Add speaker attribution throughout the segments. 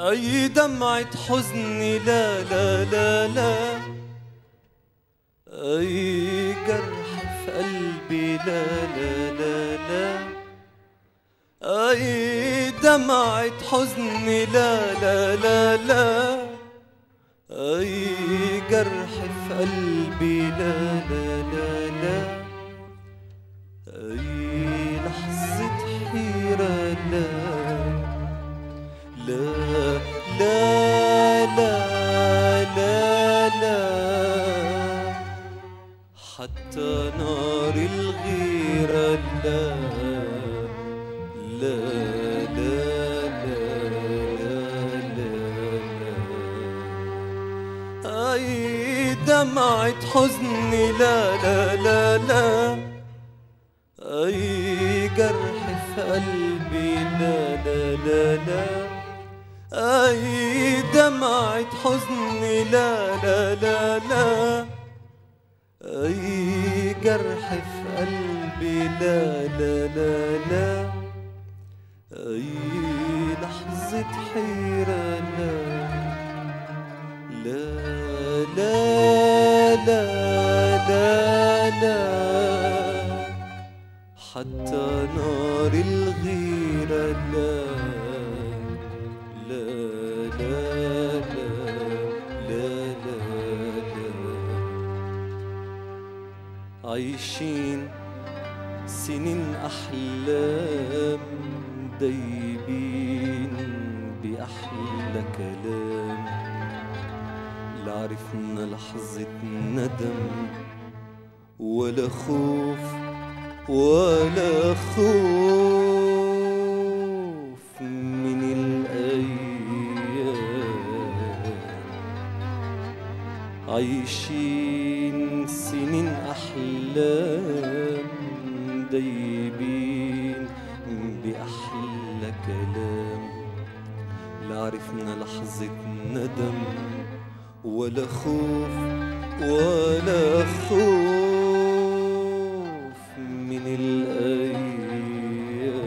Speaker 1: أي دمعة حزن لا لا لا لا أي جرح في قلبي لا لا لا لا أي دمعة حزن لا لا لا لا أي جرح في قلبي لا لا لا لا أي لحظة حيرة لا لا لا لا لا لا حتى نار الغيرة لا لا لا لا لا لا أي دمعة حزن لا لا لا لا أي جرح في قلبي لا لا لا لا أي دمعة حزن لا لا لا لا أي جرح في قلبي لا لا لا لا أي لحظة حيرة لا لا لا لا لا لا حتى نار الغيرة لا لا لا لا لا لا لا عايشين سنين أحلام دايبين بأحلى كلام لا عرفنا لحظة ندم ولا خوف ولا خوف من الأيام عايشين سنين أحلام دايبين بأحلى كلام لا عرفنا لحظة ندم ولا خوف ولا خوف من الأيام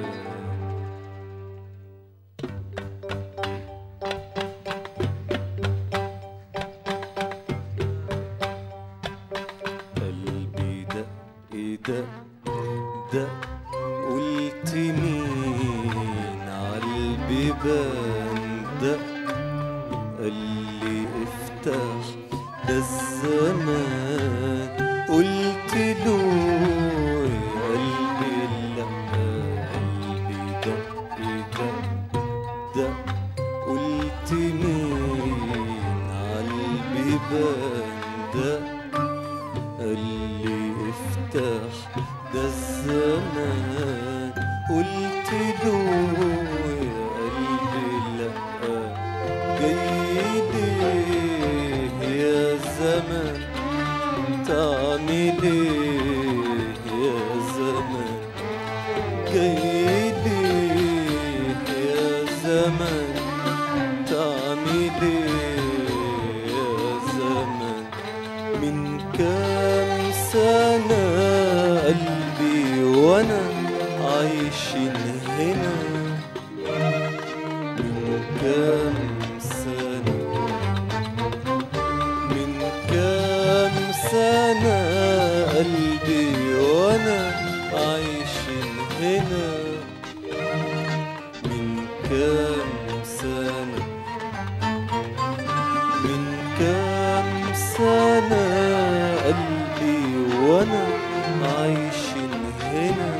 Speaker 1: قلبي دق دق دق قلت مين عالبيبان دق قال لي افتح ده الزمان قلت له يا قلبي لا قلبي دق دق دق قلت مين عالبيبان دق قال لي افتح ده الزمان قلت له يا قلبي لا جاي ليه يا زمان تعمل ايه يا زمان جاي ليه يا زمان تعمل ايه يا زمان من كام سنة قلبي وانا عايشين هنا من كام سنة من كام سنة قلبي وانا عايشين هنا من كام سنة من كام سنة قلبي وانا عايشين هنا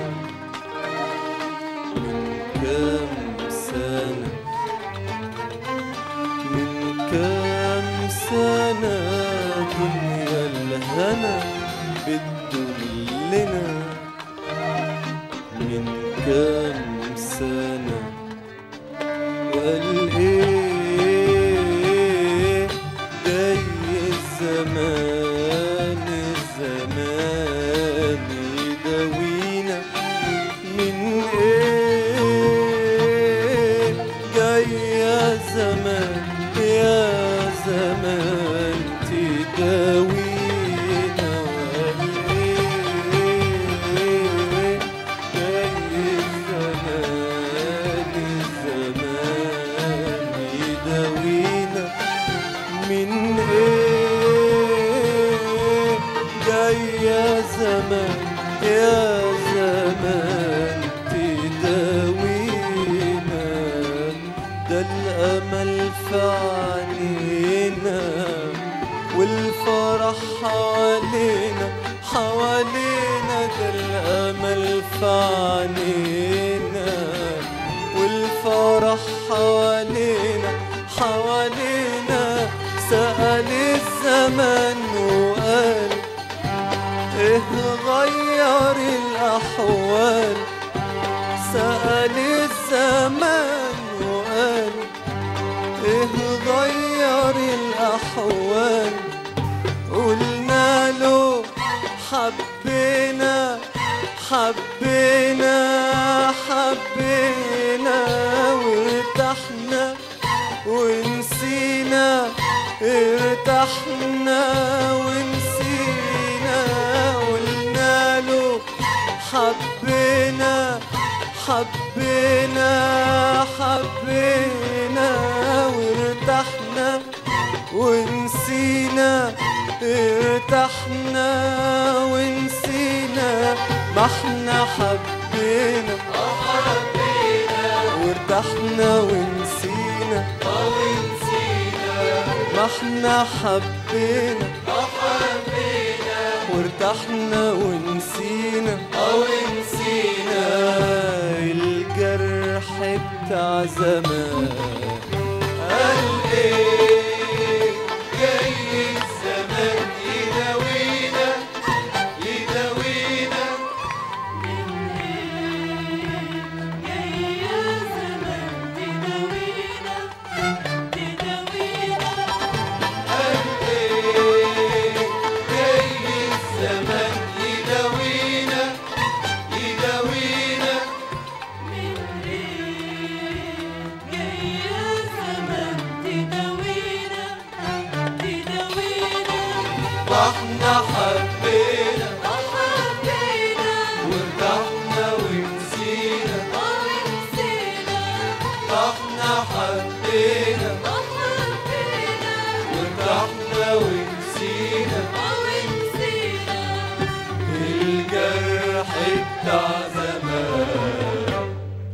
Speaker 1: من كام سنة من كام سنة دنيا الهنا بتدلنا من كام سنة وقال ايه جاي الزمان الزمان يداوينا من ايه جاي يا زمان يا زمان تداوينا وقال ايه جاي الزمان الزمان حوالينا حوالينا ده الأمل في عينينا والفرح حوالينا حوالينا سأل الزمن وقال ايه غير الأحوال سأل الزمان وقال ايه غير الأحوال قلنا له حبينا حبينا حبينا وارتحنا ونسينا ارتحنا ونسينا قلنا له حبينا حبينا حبينا وارتحنا ونسينا ارتحنا ونسينا ما احنا حبينا وارتحنا ونسينا ما احنا حبينا وارتحنا ونسينا ونسينا الجرح بتاع زمان قال ايه جاي الزمان يداوينا يداوينا جاي الزمان يداوينا يداوينا واحنا حبينا وارتحنا ونسينا واحنا حبينا وارتحنا ونسينا الجرح بتاع زمان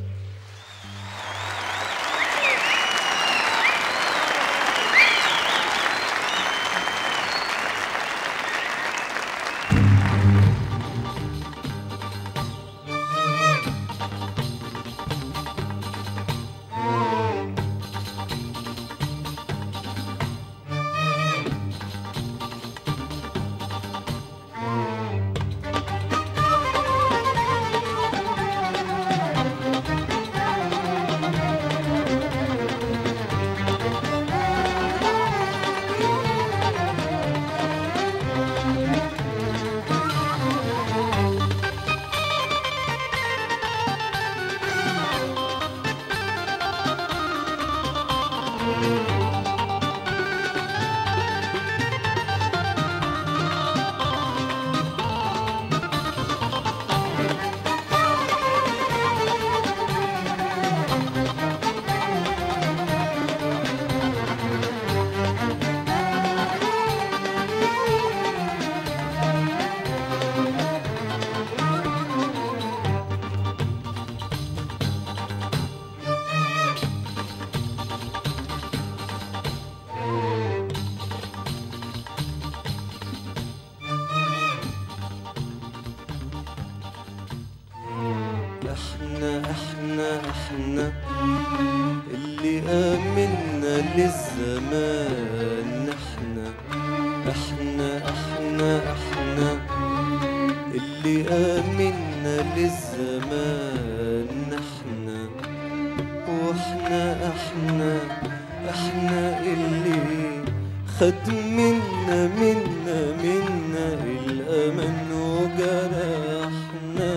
Speaker 1: احنا احنا احنا اللي آمنا للزمان احنا احنا احنا احنا اللي آمنا للزمان احنا واحنا احنا احنا اللي خد منا منا منا الأمل وجرحنا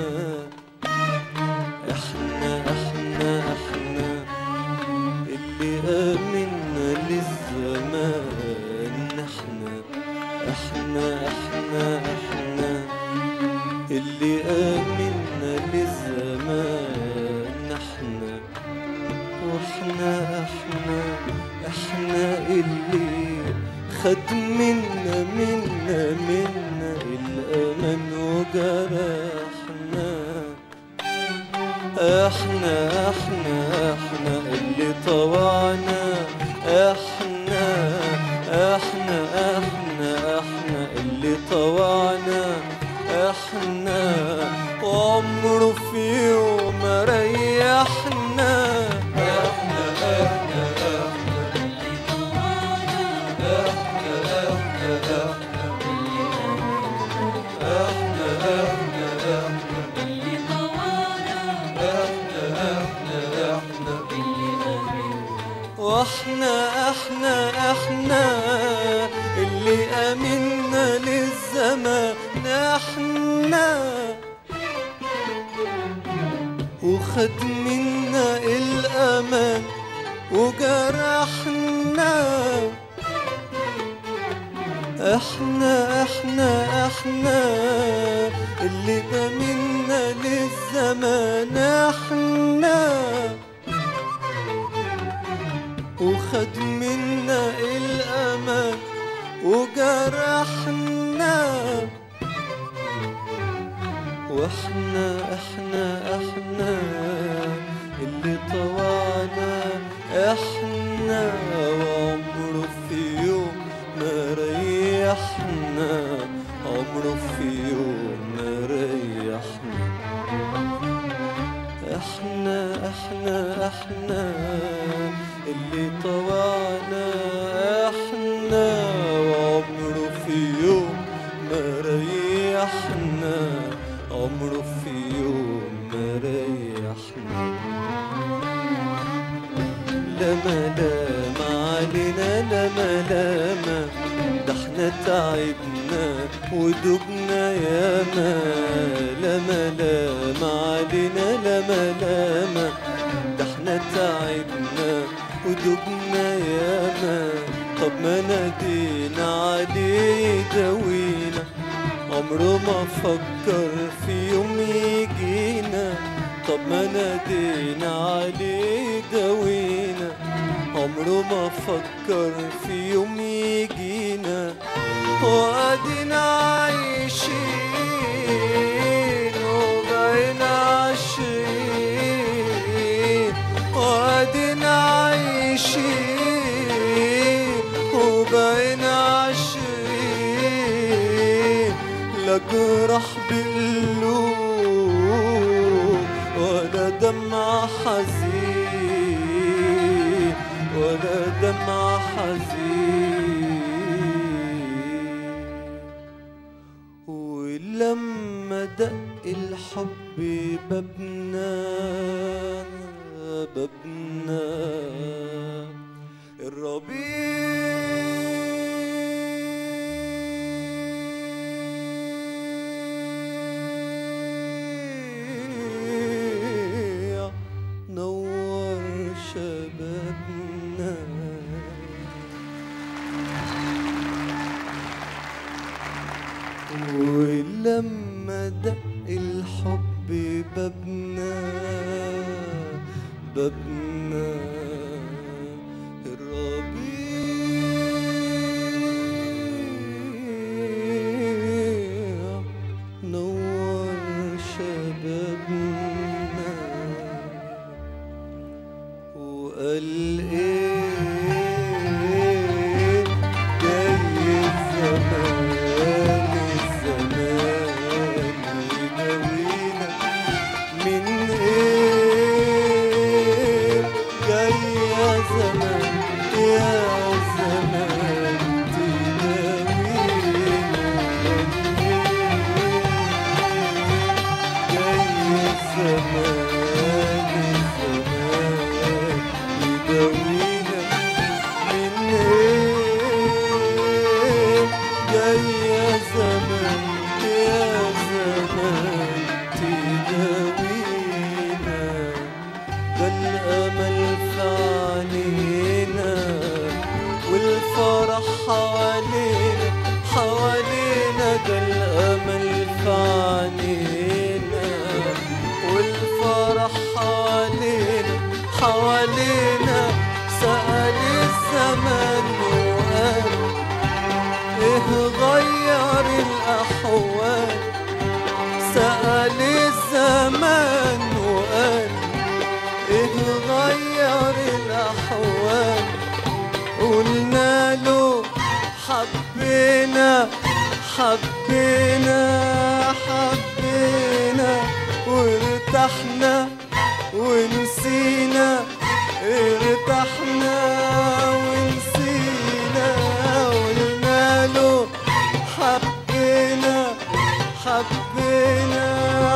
Speaker 1: احنا احنا احنا اللي آمنا للزمان احنا احنا احنا احنا اللي آمنا للزمان احنا واحنا احنا احنا اللي خد منا منا منا الأمل وجرحنا احنا احنا احنا اللي طوعنا احنا احنا احنا احنا اللي طوعنا احنا وعمره في يوم ما ريحنا احنا احنا واحنا احنا احنا اللي امنا للزمان احنا وخد منا الامان وجرحنا احنا احنا احنا اللي امنا للزمان احنا وخد منا الأمان وجرحنا واحنا احنا احنا اللي طوعنا احنا وعمره في يوم ما ريحنا عمره في يوم ما ريحنا احنا احنا احنا اللي طوعنا احنا وعمره في يوم ما ريحنا عمره في يوم ما ريحنا لما لما علينا لما لما ده احنا تعبنا ودبنا ياما لما لما علينا لما لما ده احنا تعبنا ودبنا ياما طب ما نادينا عليه دوينا عمره ما فكر في يوم يجينا طب ما نادينا عليه دوينا عمره ما فكر في يوم يجينا وادينا عايشين وبقينا عايشين وادينا عايشين وبقينا عايشين لا جرح بالقلوب ولا دمع حزين ولا دمع حزين ولما دق الحب بابنا بابنا الربيع نور شبابنا ولما دق الحب بابنا بابنا الربيع نور شبابنا وقال ايه جاي الزمان الزمان يداوينا من ايه جاي يا زمان يا زمان تداوينا من ايه جاي الزمان الزمان يداوينا من ايه جاي يا زمان يا زمان تداوينا ده الامل في عينينا والفرح حوالينا حوالينا ده الامل في عينينا والفرح حوالينا حوالينا سأل الزمان وقال ايه غير الاحوال سأل الزمان وقال ايه غير الاحوال قلنا له حبينا حبينا حبينا وارتحنا ونسينا ارتحنا ونسينا قلنا له حبينا حبينا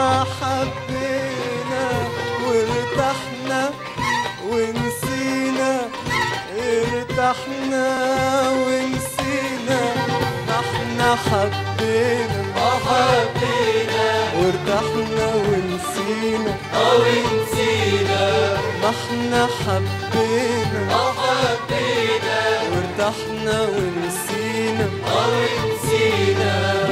Speaker 1: حبينا وارتحنا ونسينا ارتحنا ونسينا احنا حبينا
Speaker 2: وحبينا
Speaker 1: وارتحنا ونسينا
Speaker 2: أو نسينا
Speaker 1: ما احنا حبينا
Speaker 2: وحبينا
Speaker 1: وارتحنا ونسينا
Speaker 2: أو نسينا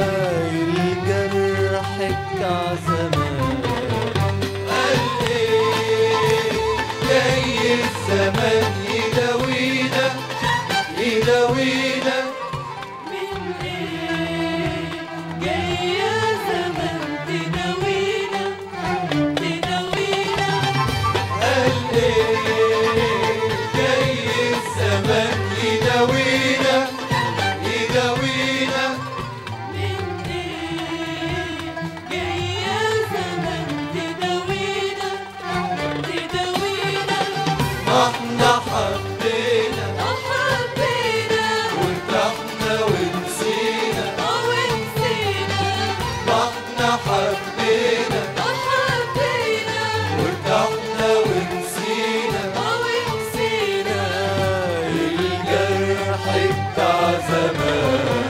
Speaker 1: الجرح بتاع زمان
Speaker 2: قال إيه جاي الزمان يداوينا يداوينا
Speaker 3: من ايه جاي يا زمن تداوينا تداوينا
Speaker 2: قال إيه جاي الزمان يداوينا يداوينا
Speaker 3: من ايه جاي يا زمن تداوينا تداوينا
Speaker 2: ما احنا حبينا
Speaker 3: وحبينا
Speaker 2: وارتحنا ونسينا
Speaker 3: او نسينا
Speaker 2: ما احنا حبينا
Speaker 3: وحبينا
Speaker 2: وارتحنا ونسينا
Speaker 3: او نسينا
Speaker 2: الجرح بتاع زمان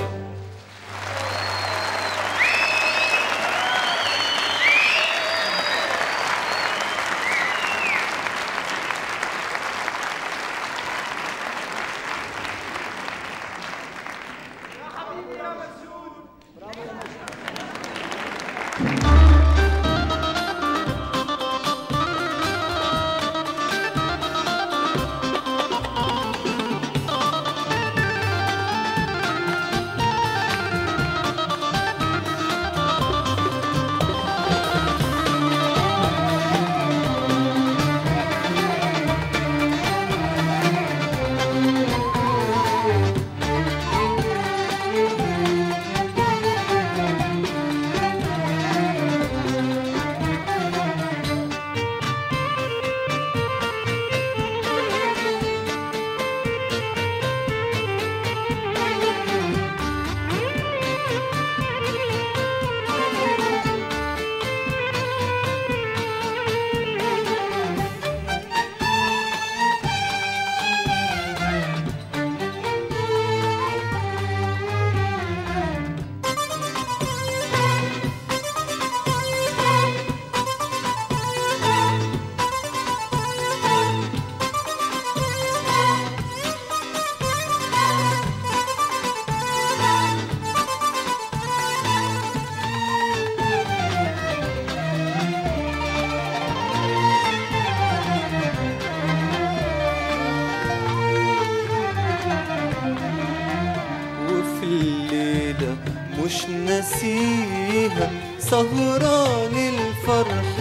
Speaker 1: وفي الليلة مش ناسيها سهران الفرح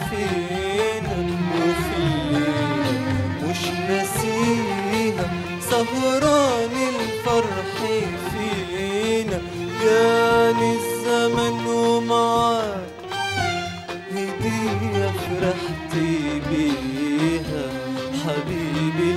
Speaker 1: فينا وفي الليلة مش ناسيها سهران الفرح فينا جاني الزمن ومعاه هدية فرحت بيها حبيبي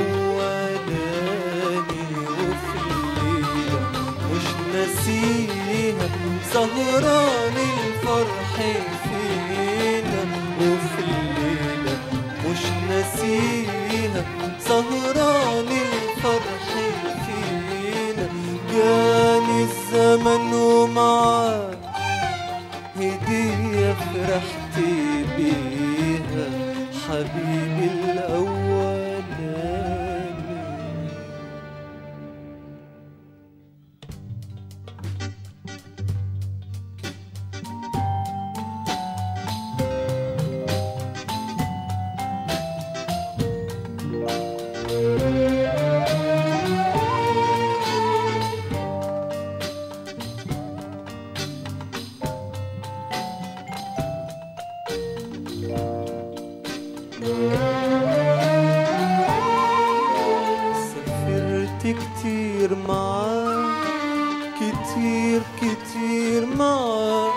Speaker 1: الأولاني وفي الليلة مش ناسيها سهران الفرح فينا وفي الليلة مش ناسيها سهران الفرح فينا جاني الزمن ومعاه هدية فرحت بيها حبيبي الأولاني سافرت كتير معاك كتير كتير معاه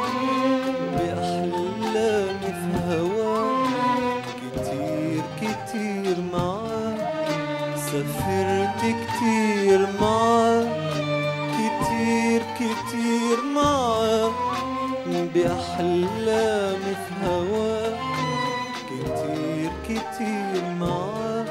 Speaker 1: بأحلامي في هواه كتير كتير معاه سافرت كتير معاه كتير كتير معاه بأحلامي في هواه كتير كتير معاه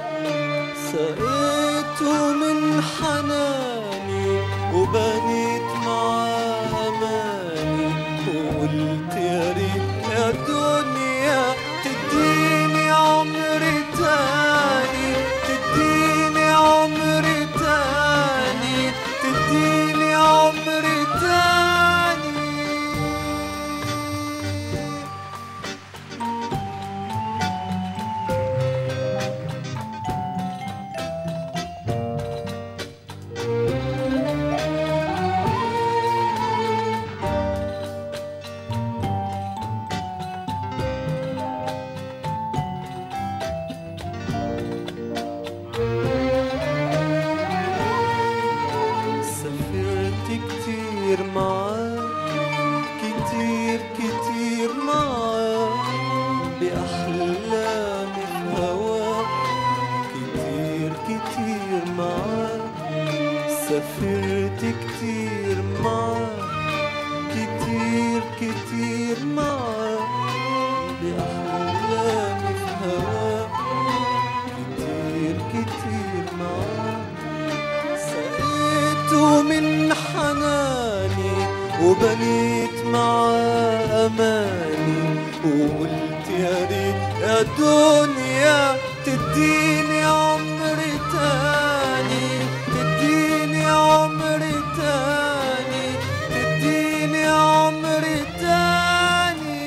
Speaker 1: سقيته من حناني وبنيت معاه أماني وقلت يا ريت يا دنيا تديني عمر تاني تديني عمر تاني تديني عمر تاني سافرت كتير معاه كتير كتير معاه بأحلامي في هواه كتير كتير معاه سافرت كتير معاه كتير كتير معاه بأحلامي في هواه كتير كتير معاه سقيته من حناني وبنيت معاه أماني وقلت يا ريت يا دنيا تديني عمر تاني تديني عمر تاني تديني عمر تاني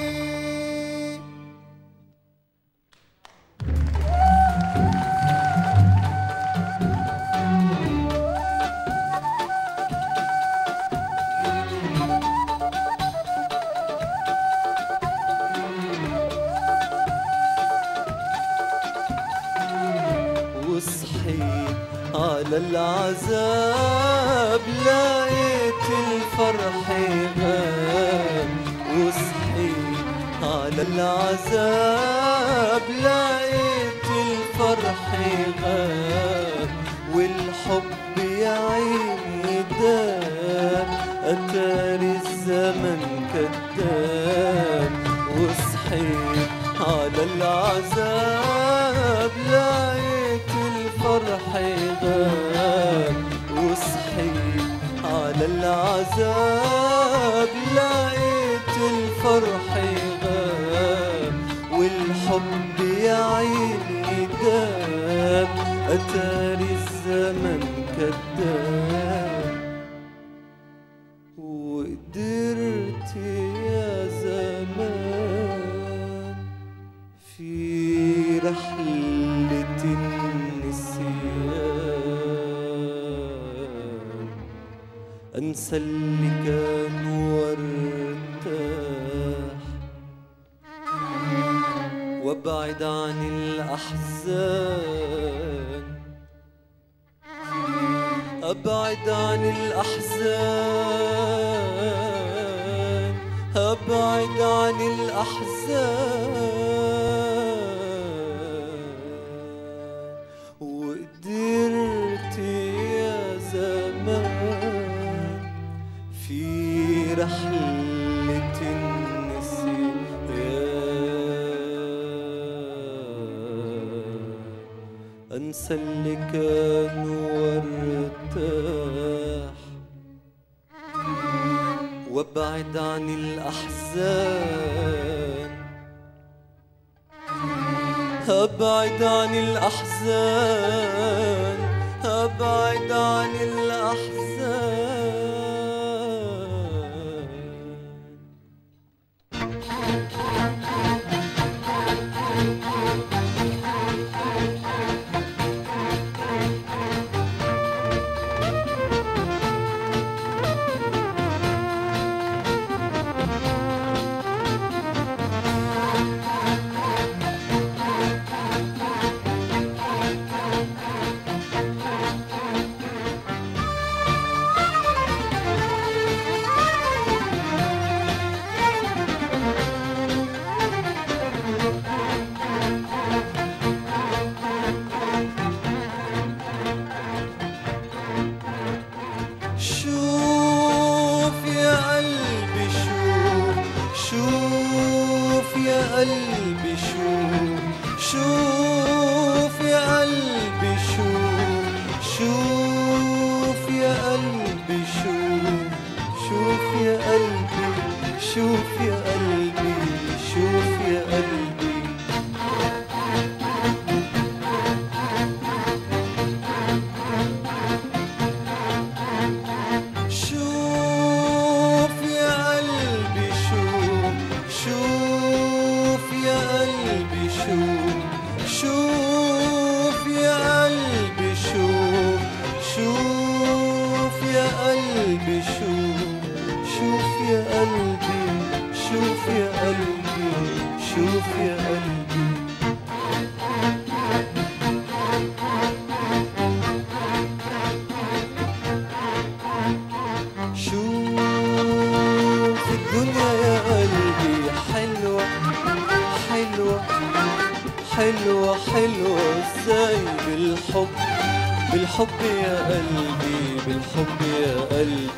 Speaker 1: وصحيت على العذاب لقيت الفرح غاب وصحيت على العذاب لقيت الفرح غاب والحب يا عيني داب أتاري الزمن كذاب وصحيت على العذاب لقيت الفرح غاب وصحيت على العذاب لقيت الفرح غاب والحب يا عيني داب أتاري الزمن كذاب وقدرت يا زمان في رحلة النسيان أنسى اللي كان وارتاح وابعد عن الأحزان أبعد عن الأحزان أبعد عن الأحزان وقدرت يا زمان في رحلة النسيان أنسى اللي كان وارتاح وابعد عن الأحزان أبعد عن الأحزان أبعد عن الأحزان شوف شوف يا قلبي شوف يا قلبي شوف يا قلبي شوف يا قلبي شوف شوف يا قلبي شوف شوف يا قلبي شوف شوف يا قلبي شوف شوف يا قلبي شوف يا قلبي شوف يا قلبي شوف الدنيا يا قلبي حلوة حلوة حلوة حلوة ازاي بالحب بالحب يا قلبي بالحب يا قلبي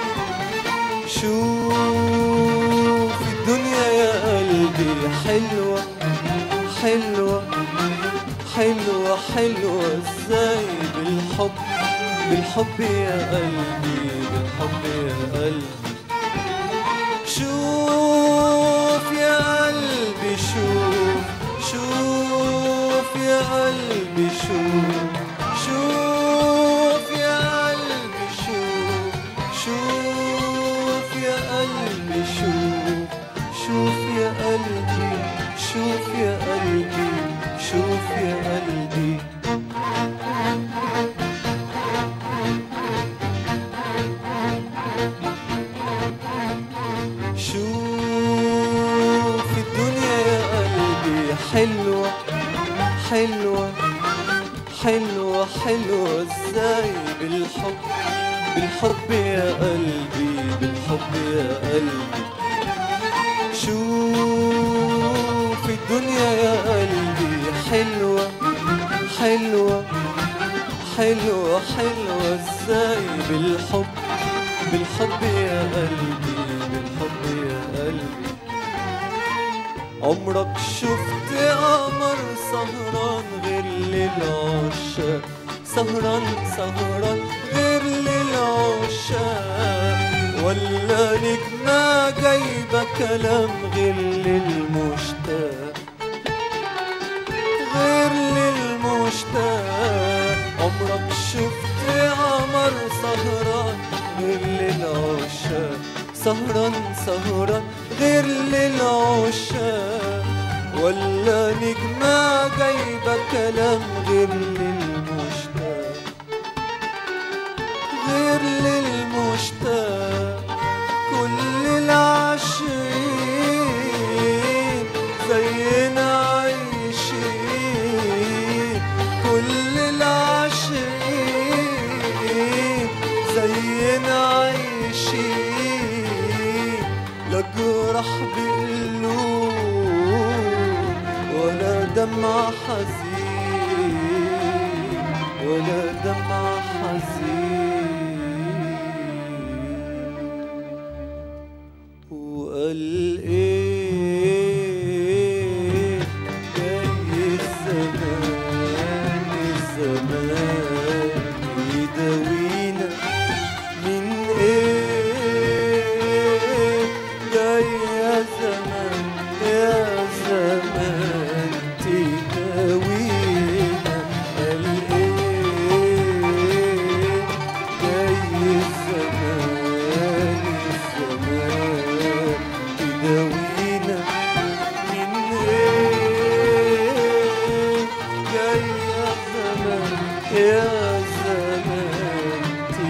Speaker 1: شوف الدنيا يا قلبي حلوة حلوة حلوة حلوة ازاي بالحب بالحب يا قلبي بالحب يا قلبي شوف يا قلبي شوف شوف يا قلبي شوف شوف يا قلبي شوف شوف يا قلبي شوف شوف يا قلبي شوف يا قلبي شوف يا قلبي شوف الدنيا يا قلبي حلوة حلوة حلوة حلوة ازاي بالحب بالحب يا قلبي بالحب يا قلبي شوف الدنيا يا قلبي حلوة حلوة حلوة حلوة ازاي بالحب بالحب يا قلبي بالحب يا قلبي عمرك شفت قمر سهران غير للعشاق سهران سهران غير للعشاق ولا نجمة جايبة كلام غير للمشتاق غير للمشتاق عمرك شفت قمر سهران غير للعشاق سهران سهران غير للعشاق ولا نجمة جايبة كلام غير للمشتاق غير للمشتاق كل العاشقين زينا عايشين كل العاشقين زينا عايشين لا جرح بقلوب ولا دمع حزين ولا دمع حزين وقال ايه جاي الزمان الزمان يداوينا من ايه جاي يا زمان يا زمان تداوينا قال ايه جاي الزمان الزمان تداوينا من ايه جاي يا زمان يا زمان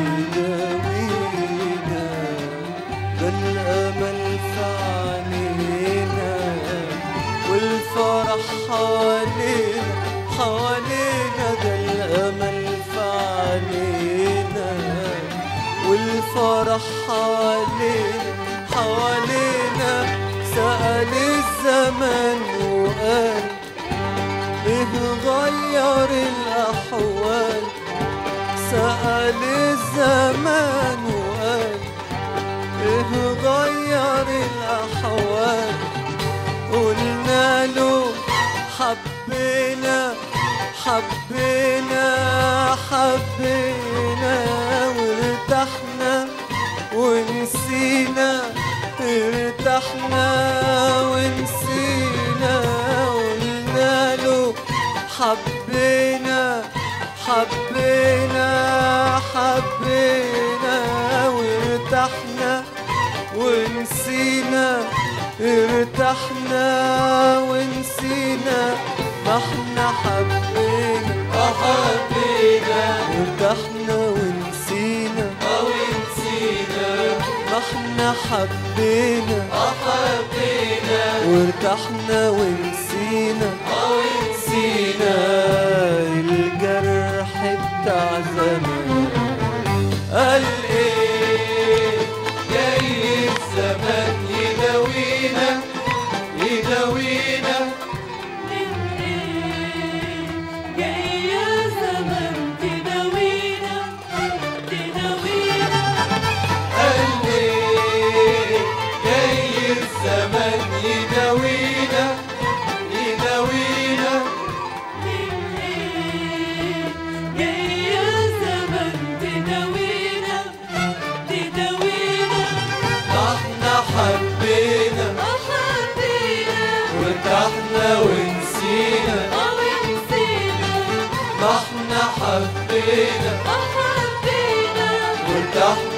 Speaker 1: تداوينا ده الامل في عينينا والفرح حوالينا حوالينا ده الامل في عينينا والفرح حوالينا حوالينا سأل الزمان وقال ايه غير الأحوال سأل الزمان وقال ايه غير الأحوال قلنا له حبينا حبينا حبينا وارتحنا حبينا حبينا حبينا وارتحنا ونسينا ارتحنا ونسينا ما احنا حبينا
Speaker 2: حبينا
Speaker 1: ارتحنا ونسينا
Speaker 2: أو نسينا
Speaker 1: ما احنا حبينا
Speaker 2: حبينا
Speaker 1: وارتحنا ونسينا
Speaker 2: أو
Speaker 1: نسينا الجرح بتاع زمان
Speaker 2: قال ايه جاي الزمان يداوينا يداوينا
Speaker 3: من ايه جاي يا زمن تداوينا تداوينا
Speaker 2: قال ايه جاي الزمان يداوينا يداوينا
Speaker 3: من ايه جاي يا زمن تداوينا تداوينا
Speaker 2: ما احنا حبينا
Speaker 3: أحبينا
Speaker 2: وارتحنا ونسينا
Speaker 3: أو نسينا
Speaker 2: ما احنا حبينا
Speaker 3: أحبينا
Speaker 2: وارتحنا